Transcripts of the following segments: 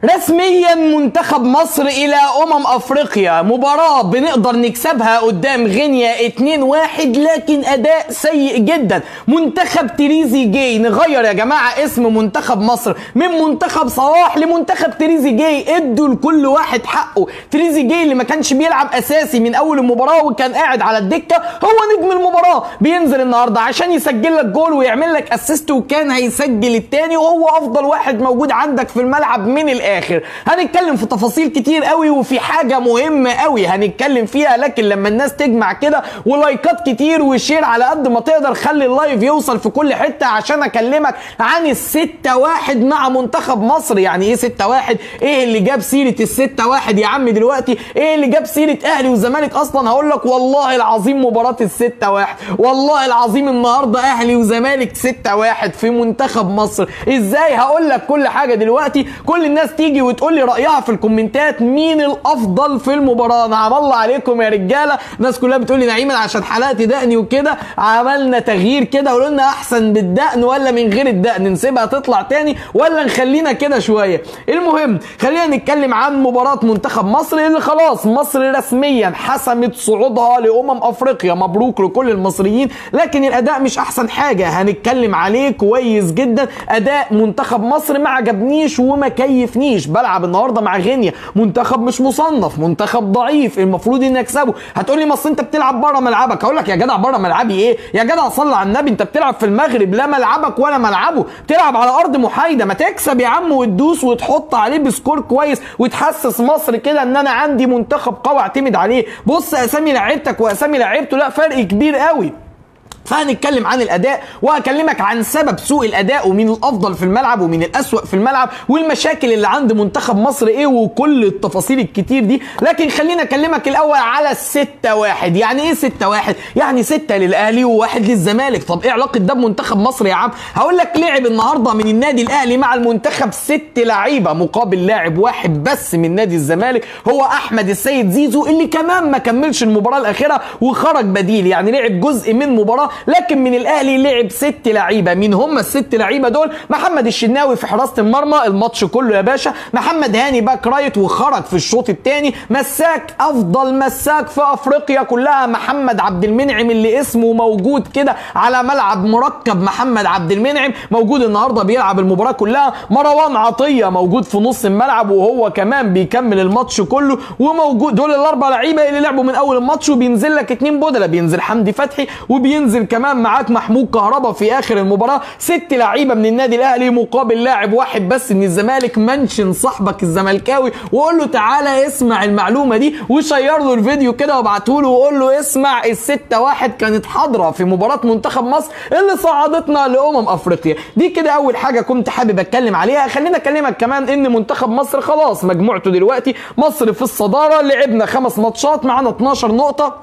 رسميا منتخب مصر الى امم افريقيا مباراة بنقدر نكسبها قدام غينيا 2-1 لكن اداء سيء جدا منتخب تريزي جاي نغير يا جماعة اسم منتخب مصر من منتخب صلاح لمنتخب تريزي جاي ادوا لكل واحد حقه تريزي جاي اللي ما كانش بيلعب اساسي من اول المباراة وكان قاعد على الدكة هو نجم المباراة بينزل النهاردة عشان يسجل لك جول ويعمل لك اسيست وكان هيسجل التاني وهو افضل واحد موجود عندك في الملعب من الاخر هنتكلم في تفاصيل كتير قوي وفي حاجه مهمه قوي هنتكلم فيها لكن لما الناس تجمع كده ولايكات كتير وشير على قد ما تقدر خلي اللايف يوصل في كل حته عشان اكلمك عن الستة واحد مع منتخب مصر يعني ايه ستة واحد ايه اللي جاب سيره الستة واحد يا عم دلوقتي ايه اللي جاب سيره اهلي وزمالك اصلا هقول لك والله العظيم مباراه الستة واحد والله العظيم النهارده اهلي وزمالك ستة واحد في منتخب مصر ازاي هقول لك كل حاجه دلوقتي كل الناس تيجي وتقول لي رايها في الكومنتات مين الافضل في المباراه انا عم الله عليكم يا رجاله الناس كلها بتقول لي نعيما عشان حلقتي دقني وكده عملنا تغيير كده قولوا لنا احسن بالدقن ولا من غير الدقن نسيبها تطلع تاني ولا نخلينا كده شويه المهم خلينا نتكلم عن مباراه منتخب مصر اللي خلاص مصر رسميا حسمت صعودها لامم افريقيا مبروك لكل المصريين لكن الاداء مش احسن حاجه هنتكلم عليه كويس جدا اداء منتخب مصر ما عجبنيش وما كيفنيش بلعب النهارده مع غينيا منتخب مش مصنف منتخب ضعيف المفروض اني اكسبه هتقول لي مصر انت بتلعب بره ملعبك هقول لك يا جدع بره ملعبي ايه يا جدع صلي على النبي انت بتلعب في المغرب لا ملعبك ولا ملعبه بتلعب على ارض محايده ما تكسب يا عم وتدوس وتحط عليه بسكور كويس وتحسس مصر كده ان انا عندي منتخب قوي اعتمد عليه بص اسامي لعيبتك واسامي لعيبته لا فرق كبير قوي فهنتكلم عن الاداء وهكلمك عن سبب سوء الاداء ومين الافضل في الملعب ومين الاسوأ في الملعب والمشاكل اللي عند منتخب مصر ايه وكل التفاصيل الكتير دي لكن خلينا اكلمك الاول على الستة واحد يعني ايه ستة واحد يعني ستة للاهلي وواحد للزمالك طب ايه علاقة ده بمنتخب مصر يا عم هقول لك لعب النهارده من النادي الاهلي مع المنتخب ست لعيبة مقابل لاعب واحد بس من نادي الزمالك هو احمد السيد زيزو اللي كمان ما كملش المباراة الاخيرة وخرج بديل يعني لعب جزء من مباراة لكن من الاهلي لعب ست لعيبه مين هم الست لعيبه دول محمد الشناوي في حراسه المرمى الماتش كله يا باشا محمد هاني باك رايت وخرج في الشوط الثاني مساك افضل مساك في افريقيا كلها محمد عبد المنعم اللي اسمه موجود كده على ملعب مركب محمد عبد المنعم موجود النهارده بيلعب المباراه كلها مروان عطيه موجود في نص الملعب وهو كمان بيكمل الماتش كله وموجود دول الاربع لعيبه اللي لعبوا من اول الماتش وبينزل لك اتنين بدله بينزل حمدي فتحي وبينزل كمان معاك محمود كهربا في اخر المباراه ست لعيبه من النادي الاهلي مقابل لاعب واحد بس من الزمالك منشن صاحبك الزملكاوي وقول له تعالى اسمع المعلومه دي وشير له الفيديو كده وابعته له وقول له اسمع الستة واحد كانت حاضره في مباراه منتخب مصر اللي صعدتنا لامم افريقيا دي كده اول حاجه كنت حابب اتكلم عليها خلينا اكلمك كمان ان منتخب مصر خلاص مجموعته دلوقتي مصر في الصداره لعبنا خمس ماتشات معانا 12 نقطه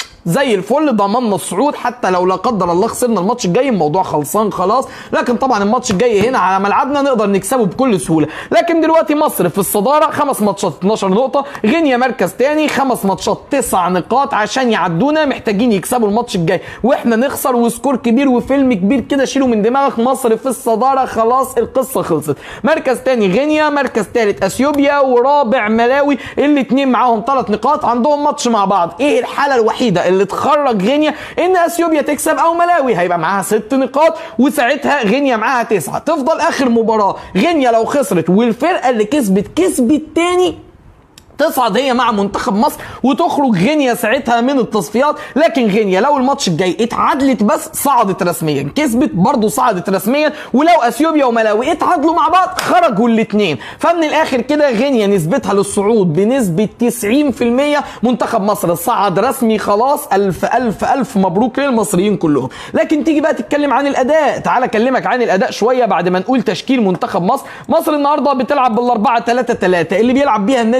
زي الفل ضمننا الصعود حتى لو لا قدر الله خسرنا الماتش الجاي الموضوع خلصان خلاص لكن طبعا الماتش الجاي هنا على ملعبنا نقدر نكسبه بكل سهوله لكن دلوقتي مصر في الصداره خمس ماتشات 12 نقطه غينيا مركز تاني خمس ماتشات تسع نقاط عشان يعدونا محتاجين يكسبوا الماتش الجاي واحنا نخسر وسكور كبير وفيلم كبير كده شيله من دماغك مصر في الصداره خلاص القصه خلصت مركز تاني غينيا مركز تالت اثيوبيا ورابع ملاوي الاثنين معاهم ثلاث نقاط عندهم ماتش مع بعض ايه الحاله الوحيده اللي تخرج غينيا ان اثيوبيا تكسب او ملاوي هيبقى معاها ست نقاط وساعتها غينيا معاها تسعه تفضل اخر مباراه غينيا لو خسرت والفرقه اللي كسبت كسبت تاني تصعد هي مع منتخب مصر وتخرج غينيا ساعتها من التصفيات لكن غينيا لو الماتش الجاي اتعادلت بس صعدت رسميا كسبت برضه صعدت رسميا ولو اثيوبيا وملاوي اتعادلوا مع بعض خرجوا الاثنين فمن الاخر كده غينيا نسبتها للصعود بنسبه 90% منتخب مصر صعد رسمي خلاص الف الف الف مبروك للمصريين كلهم لكن تيجي بقى تتكلم عن الاداء تعال اكلمك عن الاداء شويه بعد ما نقول تشكيل منتخب مصر مصر النهارده بتلعب بالاربعه 3 3 اللي بيلعب بيها النادي الاهلي في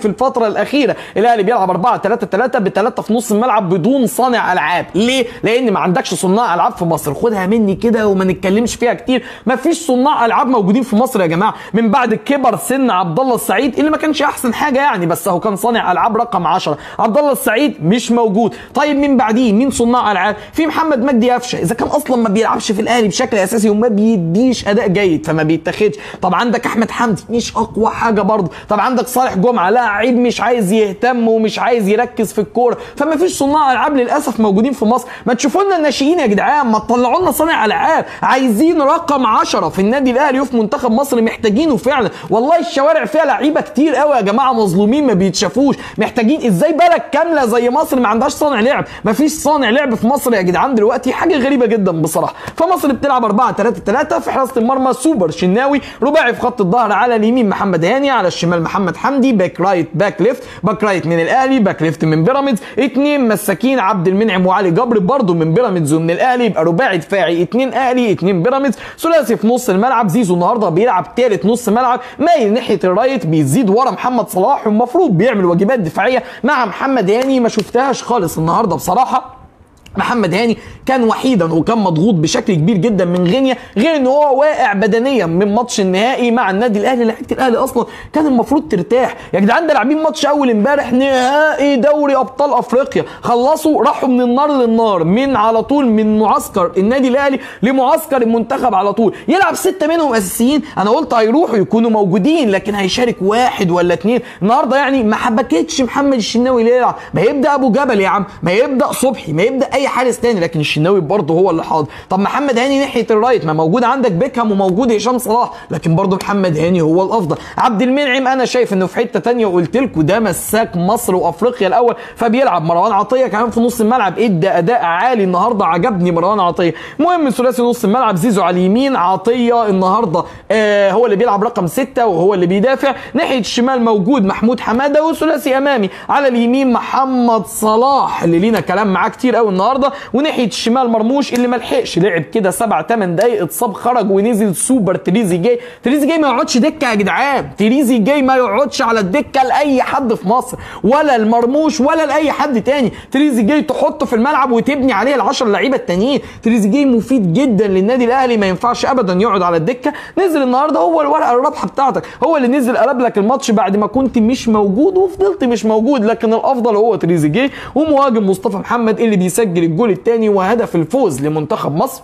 الفتره الاخيره الاهلي بيلعب 4 3 3 بثلاثه في نص الملعب بدون صانع العاب ليه لان ما عندكش صناع العاب في مصر خدها مني كده وما نتكلمش فيها كتير ما فيش صناع العاب موجودين في مصر يا جماعه من بعد كبر سن عبد الله السعيد اللي ما كانش احسن حاجه يعني بس هو كان صانع العاب رقم 10 عبد الله السعيد مش موجود طيب مين بعديه مين صناع العاب في محمد مجدي قفشه اذا كان اصلا ما بيلعبش في الاهلي بشكل اساسي وما بيديش اداء جيد فما بيتاخدش طب عندك احمد حمدي مش اقوى حاجه برضه طب عندك صالح جمعه لاعب مش عايز يهتم ومش عايز يركز في الكوره فما فيش صناع العاب للاسف موجودين في مصر ما تشوفوا لنا الناشئين يا جدعان ما تطلعوا لنا صانع العاب عايزين رقم 10 في النادي الاهلي وفي منتخب مصر محتاجينه فعلا والله الشوارع فيها لعيبه كتير قوي يا جماعه مظلومين ما بيتشافوش محتاجين ازاي بلد كامله زي مصر ما عندهاش صانع لعب ما فيش صانع لعب في مصر يا جدعان دلوقتي حاجه غريبه جدا بصراحه فمصر بتلعب 4 3 3 في حراسه المرمى سوبر شناوي رباعي في خط الظهر على اليمين محمد هاني على الشمال محمد حمدي باك رايت باك ليفت باك رايت من الاهلي باك ليفت من بيراميدز اثنين مساكين عبد المنعم وعلي جبر برضه من بيراميدز ومن الاهلي يبقى رباعي دفاعي اثنين اهلي اثنين بيراميدز ثلاثي في نص الملعب زيزو النهارده بيلعب ثالث نص ملعب مايل ناحيه الرايت بيزيد ورا محمد صلاح والمفروض بيعمل واجبات دفاعيه مع محمد هاني ما شفتهاش خالص النهارده بصراحه محمد هاني كان وحيدا وكان مضغوط بشكل كبير جدا من غينيا غير ان هو واقع بدنيا من ماتش النهائي مع النادي الاهلي لعيبه الاهلي اصلا كان المفروض ترتاح يا جدعان ده لاعبين ماتش اول امبارح نهائي دوري ابطال افريقيا خلصوا راحوا من النار للنار من على طول من معسكر النادي الاهلي لمعسكر المنتخب على طول يلعب سته منهم اساسيين انا قلت هيروحوا يكونوا موجودين لكن هيشارك واحد ولا اتنين النهارده يعني ما حبكتش محمد الشناوي ليه يلعب ما يبدا ابو جبل يا عم ما يبدا صبحي ما يبدا اي حارس تاني لكن الشناوي برضه هو اللي حاضر طب محمد هاني ناحيه الرايت ما موجود عندك بيكهام وموجود هشام صلاح لكن برضه محمد هاني هو الافضل عبد المنعم انا شايف انه في حته تانية وقلت لكم ده مساك مصر وافريقيا الاول فبيلعب مروان عطيه كمان في نص الملعب ادى اداء عالي النهارده عجبني مروان عطيه المهم ثلاثي نص الملعب زيزو على اليمين عطيه النهارده آه هو اللي بيلعب رقم ستة وهو اللي بيدافع ناحيه الشمال موجود محمود حماده وثلاثي امامي على اليمين محمد صلاح اللي لينا كلام معاه كتير قوي النهارده وناحيه الشمال مرموش اللي ما لحقش لعب كده سبع ثمان دقايق اتصاب خرج ونزل سوبر تريزي جاي تريزي جاي ما يقعدش دكه يا جدعان تريزي جاي ما يقعدش على الدكه لاي حد في مصر ولا المرموش ولا لاي حد تاني تريزي جاي تحطه في الملعب وتبني عليه العشر لعيبه التانيين تريزي جاي مفيد جدا للنادي الاهلي ما ينفعش ابدا يقعد على الدكه نزل النهارده هو الورقه الرابحه بتاعتك هو اللي نزل قلب لك الماتش بعد ما كنت مش موجود وفضلت مش موجود لكن الافضل هو تريزي جاي ومهاجم مصطفى محمد اللي بيسجل الجول الثاني وهدف الفوز لمنتخب مصر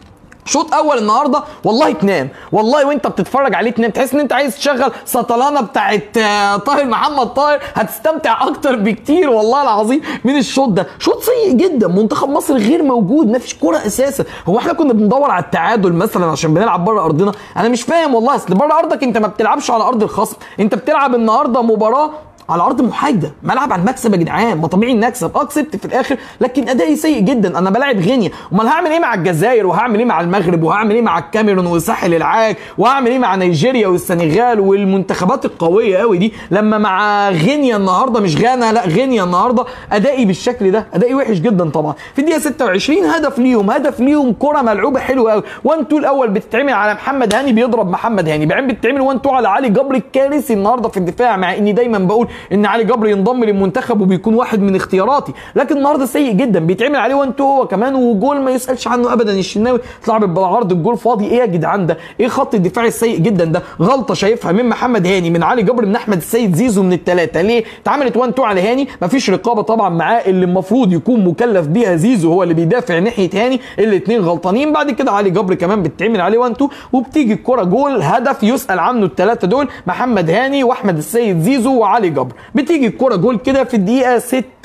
شوط اول النهارده والله تنام والله وانت بتتفرج عليه تنام تحس ان انت عايز تشغل سطلانه بتاعت آه، طاهر محمد طاهر هتستمتع اكتر بكتير والله العظيم من الشوط ده شوط سيء جدا منتخب مصر غير موجود ما فيش كوره اساسا هو احنا كنا بندور على التعادل مثلا عشان بنلعب بره ارضنا انا مش فاهم والله اصل بره ارضك انت ما بتلعبش على ارض الخصم انت بتلعب النهارده مباراه على ارض محايده ملعب على المكسب يا جدعان ما طبيعي نكسب اه كسبت في الاخر لكن ادائي سيء جدا انا بلاعب غينيا امال هعمل ايه مع الجزائر وهعمل ايه مع المغرب وهعمل ايه مع الكاميرون وساحل العاج وهعمل ايه مع نيجيريا والسنغال والمنتخبات القويه قوي دي لما مع غينيا النهارده مش غانا لا غينيا النهارده ادائي بالشكل ده ادائي وحش جدا طبعا في الدقيقه 26 هدف ليهم هدف ليهم كره ملعوبه حلوه قوي 1 2 الاول بتتعمل على محمد هاني بيضرب محمد هاني بعدين بتتعمل 1 2 على علي جبر الكارثي النهارده في الدفاع مع اني دايما بقول ان علي جبر ينضم للمنتخب وبيكون واحد من اختياراتي لكن النهارده سيء جدا بيتعمل عليه 1 2 هو كمان وجول ما يسالش عنه ابدا الشناوي اتلعبت بالعرض الجول فاضي ايه يا جدعان ده ايه خط الدفاع السيء جدا ده غلطه شايفها من محمد هاني من علي جبر من احمد السيد زيزو من الثلاثه ليه اتعملت 1 2 على هاني مفيش رقابه طبعا معاه اللي المفروض يكون مكلف بيها زيزو هو اللي بيدافع ناحيه هاني الاثنين غلطانين بعد كده علي جبر كمان بتتعمل عليه 1 2 وبتيجي الكره جول هدف يسال عنه الثلاثه دول محمد هاني واحمد السيد زيزو وعلي جبر بتيجي الكره جول كده في الدقيقه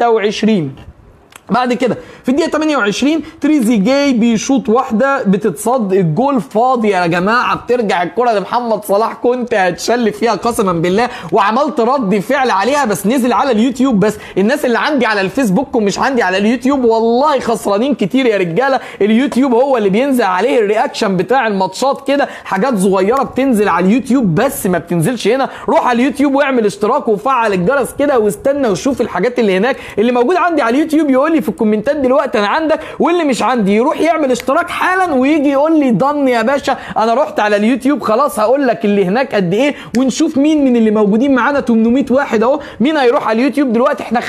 26 بعد كده في الدقيقه 28 تريزي جاي بيشوط واحده بتتصد الجول فاضي يا جماعه بترجع الكره لمحمد صلاح كنت هتشل فيها قسما بالله وعملت رد فعل عليها بس نزل على اليوتيوب بس الناس اللي عندي على الفيسبوك ومش عندي على اليوتيوب والله خسرانين كتير يا رجاله اليوتيوب هو اللي بينزل عليه الرياكشن بتاع الماتشات كده حاجات صغيره بتنزل على اليوتيوب بس ما بتنزلش هنا روح على اليوتيوب واعمل اشتراك وفعل الجرس كده واستنى وشوف الحاجات اللي هناك اللي موجود عندي على اليوتيوب يقول لي لي في الكومنتات دلوقتي انا عندك واللي مش عندي يروح يعمل اشتراك حالا ويجي يقول لي ضن يا باشا انا رحت على اليوتيوب خلاص هقول لك اللي هناك قد ايه ونشوف مين من اللي موجودين معانا 800 واحد اهو مين هيروح على اليوتيوب دلوقتي احنا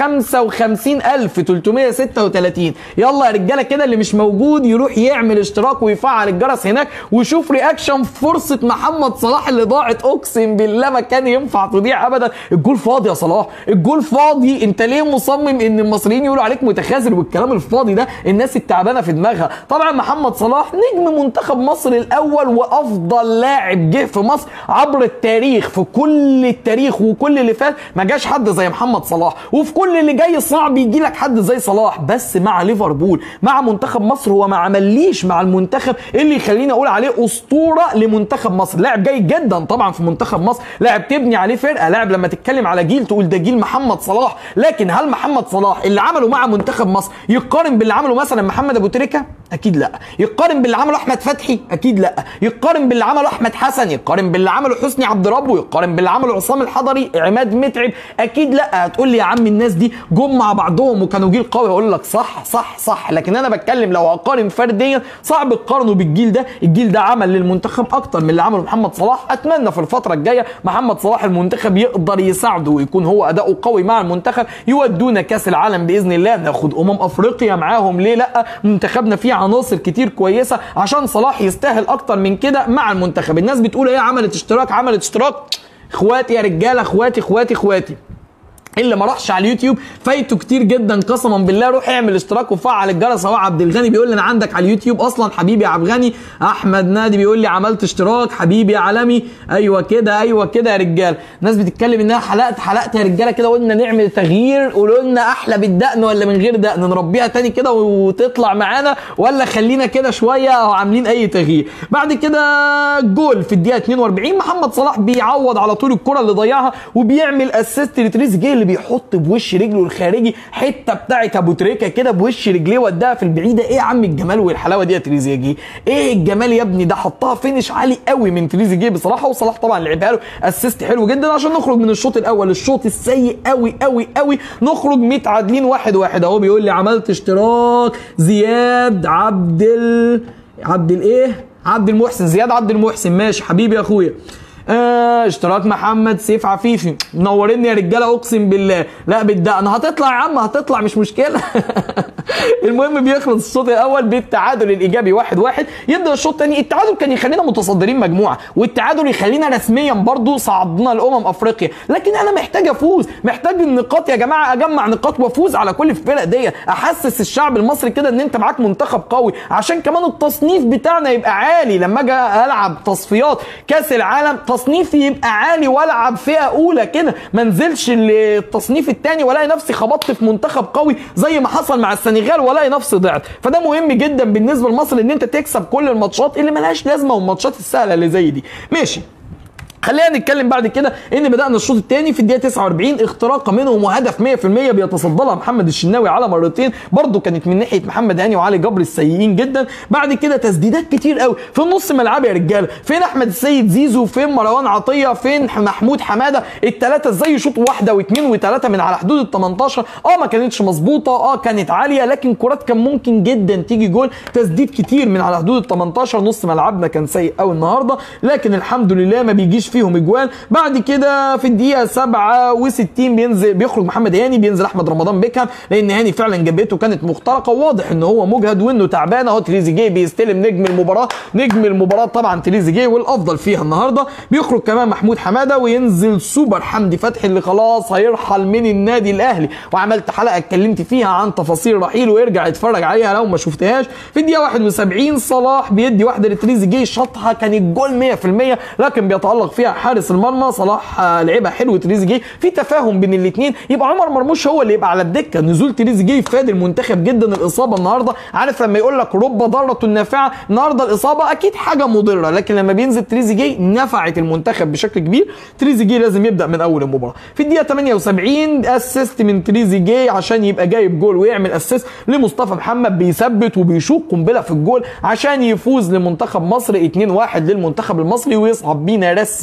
55336 يلا يا رجاله كده اللي مش موجود يروح يعمل اشتراك ويفعل الجرس هناك ويشوف رياكشن فرصه محمد صلاح اللي ضاعت اقسم بالله ما كان ينفع تضيع ابدا الجول فاضي يا صلاح الجول فاضي انت ليه مصمم ان المصريين يقولوا عليك متخاذل والكلام الفاضي ده الناس التعبانه في دماغها طبعا محمد صلاح نجم منتخب مصر الاول وافضل لاعب جه في مصر عبر التاريخ في كل التاريخ وكل اللي فات ما جاش حد زي محمد صلاح وفي كل اللي جاي صعب يجي لك حد زي صلاح بس مع ليفربول مع منتخب مصر هو ما عمليش مع المنتخب اللي يخليني اقول عليه اسطوره لمنتخب مصر لاعب جيد جدا طبعا في منتخب مصر لاعب تبني عليه فرقه لاعب لما تتكلم على جيل تقول ده جيل محمد صلاح لكن هل محمد صلاح اللي عمله مع منتخب مصر يقارن باللي عمله مثلا محمد ابو تريكه اكيد لا يقارن باللي عمله احمد فتحي اكيد لا يقارن باللي عمله احمد حسن يقارن باللي عمله حسني عبد ربه يقارن باللي عمله عصام الحضري عماد متعب اكيد لا هتقول لي يا عم الناس دي جم مع بعضهم وكانوا جيل قوي اقول لك صح صح صح لكن انا بتكلم لو هقارن فرديا صعب تقارنه بالجيل ده الجيل ده عمل للمنتخب اكتر من اللي عمله محمد صلاح اتمنى في الفتره الجايه محمد صلاح المنتخب يقدر يساعده ويكون هو اداؤه قوي مع المنتخب يودونا كاس العالم باذن الله ناخد امم افريقيا معاهم ليه لا منتخبنا فيه عناصر كتير كويسه عشان صلاح يستاهل اكتر من كده مع المنتخب الناس بتقول ايه عملت اشتراك عملت اشتراك اخواتي يا رجاله اخواتي اخواتي اخواتي اللي ما راحش على اليوتيوب فايته كتير جدا قسما بالله روح اعمل اشتراك وفعل الجرس اهو عبد الغني بيقول لي انا عندك على اليوتيوب اصلا حبيبي يا عبد الغني احمد نادي بيقول لي عملت اشتراك حبيبي يا عالمي ايوه كده ايوه كده يا رجال ناس بتتكلم انها حلقت حلقت يا رجاله كده قلنا نعمل تغيير قولوا لنا احلى بالدقن ولا من غير دقن نربيها تاني كده وتطلع معانا ولا خلينا كده شويه عاملين اي تغيير بعد كده جول في الدقيقه 42 محمد صلاح بيعوض على طول الكره اللي ضيعها وبيعمل اسيست لتريزيجيه اللي بيحط بوش رجله الخارجي حته بتاعت ابو تريكه كده بوش رجليه وداها في البعيده ايه يا عم الجمال والحلاوه دي يا تريزيجيه ايه الجمال يا ابني ده حطها فينش عالي قوي من تريزيجيه بصراحه وصلاح طبعا لعبها له اسيست حلو جدا عشان نخرج من الشوط الاول الشوط السيء قوي قوي قوي نخرج متعادلين واحد واحد اهو بيقول لي عملت اشتراك زياد عبد ال... عبد الايه عبد المحسن زياد عبد المحسن ماشي حبيبي يا اخويا آه اشتراك محمد سيف عفيفي منورين يا رجاله اقسم بالله لا بالدقن هتطلع يا عم هتطلع مش مشكله المهم بيخلص الشوط الاول بالتعادل الايجابي واحد واحد يبدا الشوط الثاني التعادل كان يخلينا متصدرين مجموعه والتعادل يخلينا رسميا برضو صعدنا لامم افريقيا لكن انا محتاج افوز محتاج النقاط يا جماعه اجمع نقاط وافوز على كل الفرق دي احسس الشعب المصري كده ان انت معاك منتخب قوي عشان كمان التصنيف بتاعنا يبقى عالي لما اجي العب تصفيات كاس العالم تصنيفي يبقى عالي والعب فئه اولى كده ما انزلش التصنيف الثاني والاقي نفسي خبطت في منتخب قوي زي ما حصل مع السنغال والاقي نفسي ضعت فده مهم جدا بالنسبه لمصر ان انت تكسب كل الماتشات اللي ملهاش لازمه والماتشات السهله اللي زي دي ماشي خلينا نتكلم بعد كده ان بدانا الشوط الثاني في الدقيقه 49 اختراق منهم وهدف 100% بيتصدى لها محمد الشناوي على مرتين برده كانت من ناحيه محمد هاني وعلي جبر السيئين جدا بعد كده تسديدات كتير قوي في نص ملعب يا رجاله فين احمد السيد زيزو فين مروان عطيه فين محمود حماده الثلاثه ازاي يشوطوا واحده واثنين وثلاثه من على حدود ال 18 اه ما كانتش مظبوطه اه كانت عاليه لكن كرات كان ممكن جدا تيجي جول تسديد كتير من على حدود ال 18 نص ملعبنا كان سيء قوي النهارده لكن الحمد لله ما بيجيش فيهم اجوال بعد كده في الدقيقه 67 بينزل بيخرج محمد هاني بينزل احمد رمضان بيكهام لان هاني فعلا جبهته كانت مخترقه وواضح ان هو مجهد وانه تعبان اهو تريزيجيه بيستلم نجم المباراه نجم المباراه طبعا تريزيجيه والافضل فيها النهارده بيخرج كمان محمود حماده وينزل سوبر حمدي فتحي اللي خلاص هيرحل من النادي الاهلي وعملت حلقه اتكلمت فيها عن تفاصيل رحيله ويرجع يتفرج عليها لو ما شفتهاش في الدقيقه 71 صلاح بيدي واحده لتريزيجيه شاطها كانت جول 100% لكن بيتالق فيها حارس المرمى صلاح لعبها حلو تريزيجيه في تفاهم بين الاثنين يبقى عمر مرموش هو اللي يبقى على الدكه نزول تريزيجيه فاد المنتخب جدا الاصابه النهارده عارف لما يقول لك رب ضاره نافعه النهارده الاصابه اكيد حاجه مضره لكن لما بينزل تريزيجيه نفعت المنتخب بشكل كبير تريزيجيه لازم يبدا من اول المباراه في الدقيقه 78 اسيست من تريزيجيه عشان يبقى جايب جول ويعمل اسيست لمصطفى محمد بيثبت وبيشوط قنبله في الجول عشان يفوز لمنتخب مصر 2-1 للمنتخب المصري ويصعد بينا رسمي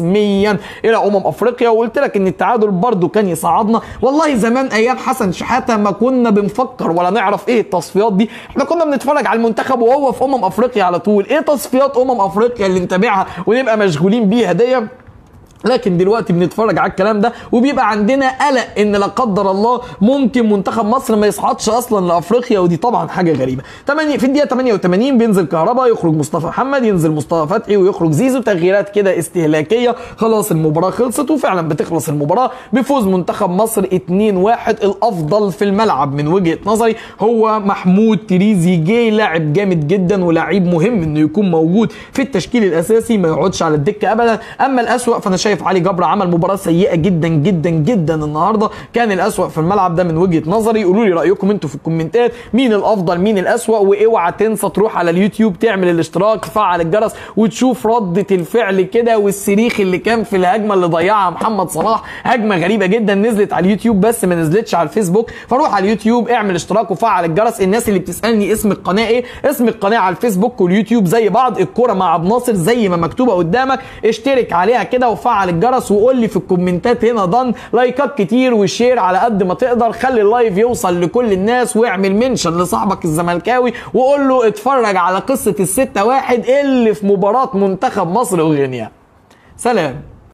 رسميا الى امم افريقيا وقلت لك ان التعادل برضو كان يصعدنا والله زمان ايام حسن شحاته ما كنا بنفكر ولا نعرف ايه التصفيات دي احنا كنا بنتفرج على المنتخب وهو في امم افريقيا على طول ايه تصفيات امم افريقيا اللي نتابعها ونبقى مشغولين بيها دي لكن دلوقتي بنتفرج على الكلام ده وبيبقى عندنا قلق ان لا قدر الله ممكن منتخب مصر ما يصعدش اصلا لافريقيا ودي طبعا حاجه غريبه 8 في الدقيقه 88 بينزل كهربا يخرج مصطفى محمد ينزل مصطفى فتحي ويخرج زيزو تغييرات كده استهلاكيه خلاص المباراه خلصت وفعلا بتخلص المباراه بفوز منتخب مصر 2-1 الافضل في الملعب من وجهه نظري هو محمود تريزي جاي لاعب جامد جدا ولاعيب مهم انه يكون موجود في التشكيل الاساسي ما يقعدش على الدكه ابدا اما الاسوا فانا شايف علي جبر عمل مباراه سيئه جدا جدا جدا النهارده كان الاسوا في الملعب ده من وجهه نظري قولوا لي رايكم انتوا في الكومنتات مين الافضل مين الاسوا واوعى تنسى تروح على اليوتيوب تعمل الاشتراك تفعل الجرس وتشوف رده الفعل كده والصريخ اللي كان في الهجمه اللي ضيعها محمد صلاح هجمه غريبه جدا نزلت على اليوتيوب بس ما نزلتش على الفيسبوك فروح على اليوتيوب اعمل اشتراك وفعل الجرس الناس اللي بتسالني اسم القناه ايه اسم القناه على الفيسبوك واليوتيوب زي بعض الكوره مع عبد ناصر زي ما مكتوبه قدامك اشترك عليها كده وفعل الجرس وقول لي في الكومنتات هنا ضن لايكات كتير وشير على قد ما تقدر خلي اللايف يوصل لكل الناس واعمل منشن لصاحبك الزملكاوي وقول له اتفرج على قصه الستة واحد اللي في مباراه منتخب مصر وغينيا سلام